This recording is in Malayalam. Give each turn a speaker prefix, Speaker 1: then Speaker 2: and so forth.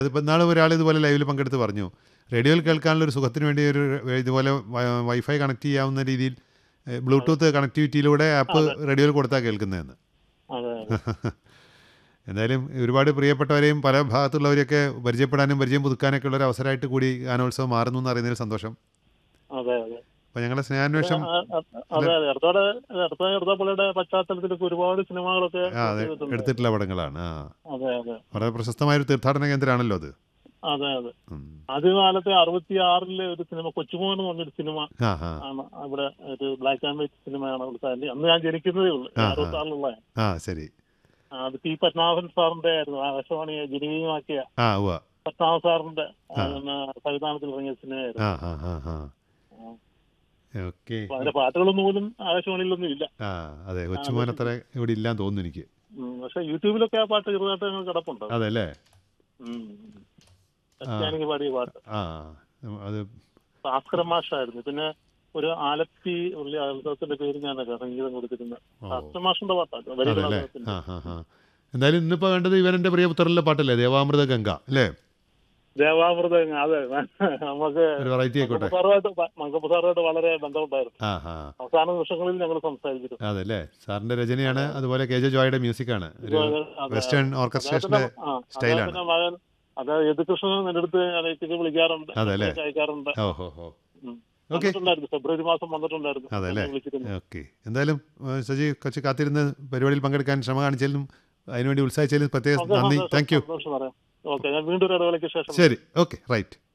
Speaker 1: അതിപ്പോൾ നാളെ ഒരാൾ ഇതുപോലെ ലൈവിൽ പങ്കെടുത്ത് പറഞ്ഞു റേഡിയോയിൽ കേൾക്കാനുള്ള ഒരു സുഖത്തിന് വേണ്ടി ഒരു ഇതുപോലെ വ- വൈഫൈ കണക്ട് ചെയ്യാവുന്ന രീതിയിൽ ഏ, ബ്ലൂടൂത്ത് കണക്ടിവിറ്റിയിലൂടെ ആപ്പ് റേഡിയോയിൽ കൊടുത്താൽ കേൾക്കുന്നതെന്ന്
Speaker 2: അതെ
Speaker 1: എന്തായാലും ഒരുപാട് പ്രിയപ്പെട്ടവരെയും പല ഭാഗത്തുള്ളവരെയൊക്കെ പരിചയപ്പെടാനും പരിചയം പുതുക്കാനൊക്കെ ഉള്ള ഒരു അവസരമായിട്ട് കൂടി ഗാനോത്സവം മാറുന്നു എന്ന് അറിയുന്നതിൽ സന്തോഷം
Speaker 2: അതെ അതെ
Speaker 1: അപ്പോൾ ഞങ്ങളുടെ സ്നേഹാന്വേഷണം
Speaker 2: ആ, ആ, അതെ അതെ അടുത്തോടെ അടുത്ത അടുത്തപ്പള്ളിയുടെ പശ്ചാത്തലത്തിലൊക്കെ ഒരുപാട് സിനിമകളൊക്കെ
Speaker 1: ആ അതെ
Speaker 2: ചെയ്തിട്ടുണ്ട്.
Speaker 1: എടുത്തിട്ടുള്ള പടങ്ങളാണ് ആ
Speaker 2: അതെ അതെ
Speaker 1: വളരെ പ്രശസ്തമായ ഒരു തീർത്ഥാടന കേന്ദ്രമാണല്ലോ അത്
Speaker 2: അതെ അതെ
Speaker 1: ഉം.
Speaker 2: ആദ്യകാലത്തെ അറുപത്തി ആറിലെ ഒരു സിനിമ കൊച്ചുമോൻ എന്ന് പറഞ്ഞൊരു സിനിമ
Speaker 1: ആ ആ
Speaker 2: ആണ് ഇവിടെ ഒരു ബ്ലാക്ക് ആൻഡ് വൈറ്റ് സിനിമയാണ് അവിടുത്തെ അന്ന് അന്ന് ഞാൻ ജനിക്കുന്നതേ ഉള്ളൂ
Speaker 1: ആ, ആ.
Speaker 2: അറുപത്തി ആറിലുള്ള
Speaker 1: ആ ശരി
Speaker 2: അത് പി പത്മനാഭൻ സാറിന്റെ ആയിരുന്നു ആകാശവാണിയെ ജനകീയമാക്കിയ
Speaker 1: ആ ഉവ്വ
Speaker 2: പത്മനാഭ സാറിന്റെ
Speaker 1: ആ.
Speaker 2: പിന്നെ സംവിധാനത്തിൽ ഇറങ്ങിയ സിനിമയായിരുന്നു
Speaker 1: ആ ആ ആ ആ ഓക്കെ
Speaker 2: അപ്പൊ അതിന്റെ പാട്ടുകളൊന്നും പോലും ആകാശവാണിയിലൊന്നും ഇല്ല
Speaker 1: ആ അതെ കൊച്ചുമോൻ അത്ര ഇവിടെ ഇല്ലാന്ന് തോന്നുന്നു എനിക്ക്
Speaker 2: ഉം, പക്ഷെ യൂട്യൂബിലൊക്കെ ആ പാട്ട് ചെറുതായിട്ട് ഞങ്ങൾ കിടപ്പുണ്ട്
Speaker 1: അതെ അല്ലേ
Speaker 2: ഉം. ക്രിസ്ത്യാനിക്ക് പാടിയ പാട്ട്
Speaker 1: ആ അത്
Speaker 2: ഭാസ്കരൻ മാഷായിരുന്നു പിന്നെ ഒരു ആലപ്പി ഉള്ളി ആൽബത്തിന്റെ പേര് ഞാനൊക്കെ സംഗീതം കൊടുത്തിരുന്നത്
Speaker 1: ഓ.
Speaker 2: ഭാസ്കരൻ മാഷിന്റെ പാട്ടാണ്
Speaker 1: അതെ
Speaker 2: വരികൾ
Speaker 1: അല്ലേ
Speaker 2: അദ്ദേഹത്തിന്റെ.
Speaker 1: ആ ആ ആ എന്തായാലും ഇന്നിപ്പോൾ വേണ്ടത് ഇവനെൻ്റെ പ്രിയപുത്രനിലെ പാട്ടല്ലേ ദേവാമൃത ഗംഗ അല്ലേ
Speaker 2: ദേവാമൃത അതെ നമുക്ക്
Speaker 1: ഒരു വെറൈറ്റി ആയിക്കോട്ടെ
Speaker 2: സാറുമായിട്ട് മങ്കപ്പ സാറുമായിട്ട് വളരെ ബന്ധമുണ്ടായിരുന്നു
Speaker 1: ആ ആ
Speaker 2: അവസാന നിമിഷങ്ങളിൽ ഞങ്ങൾ സംസാരിച്ചിരുന്നു
Speaker 1: അതെ അല്ലേ സാറിൻ്റെ രചനയാണ് അതുപോലെ കെ ജെ ജോയുടെ മ്യൂസിക്കാണ് ഒരു
Speaker 2: അതെ.
Speaker 1: വെസ്റ്റേൺ ഓർക്കസ്ട്രേഷൻ്റെ
Speaker 2: ആ,
Speaker 1: സ്റ്റൈലാണ്.
Speaker 2: അദ്ദേഹത്തിന്റെ മകൻ അത് യദുകൃഷ്ണൻ എൻ്റെ അടുത്ത് ഇടയ്ക്കൊക്കെ വിളിക്കാറുണ്ട്
Speaker 1: അതെ അല്ലേ?
Speaker 2: ഇടയ്ക്ക് അയക്കാറുണ്ട്
Speaker 1: ഓ ഹോ ഹോ
Speaker 2: ഉം.
Speaker 1: ഓക്കെ
Speaker 2: വന്നിട്ടുണ്ടായിരുന്നു ഫെബ്രുവരി മാസം വന്നിട്ടുണ്ടായിരുന്നു
Speaker 1: അതെ അല്ലേ?
Speaker 2: എന്നെ വിളിച്ചിരുന്നു
Speaker 1: ഓക്കെ എന്തായാലും ഏഹ്, സജി കുറച്ച് കാത്തിരുന്ന് പരിപാടിയിൽ പങ്കെടുക്കാൻ ശ്രമം കാണിച്ചതിലും അതിനുവേണ്ടി ഉത്സാഹിച്ചതിലും പ്രത്യേക
Speaker 2: ഓക്കെ,
Speaker 1: നന്ദി
Speaker 2: സന്തോഷം,
Speaker 1: താങ്ക് യു
Speaker 2: സന്തോഷം പറയാം ഓക്കെ ഞാൻ വീണ്ടും ഒരു ഇടവേളയ്ക്ക് ശേഷം
Speaker 1: ശരി ഓക്കെ റൈറ്റ്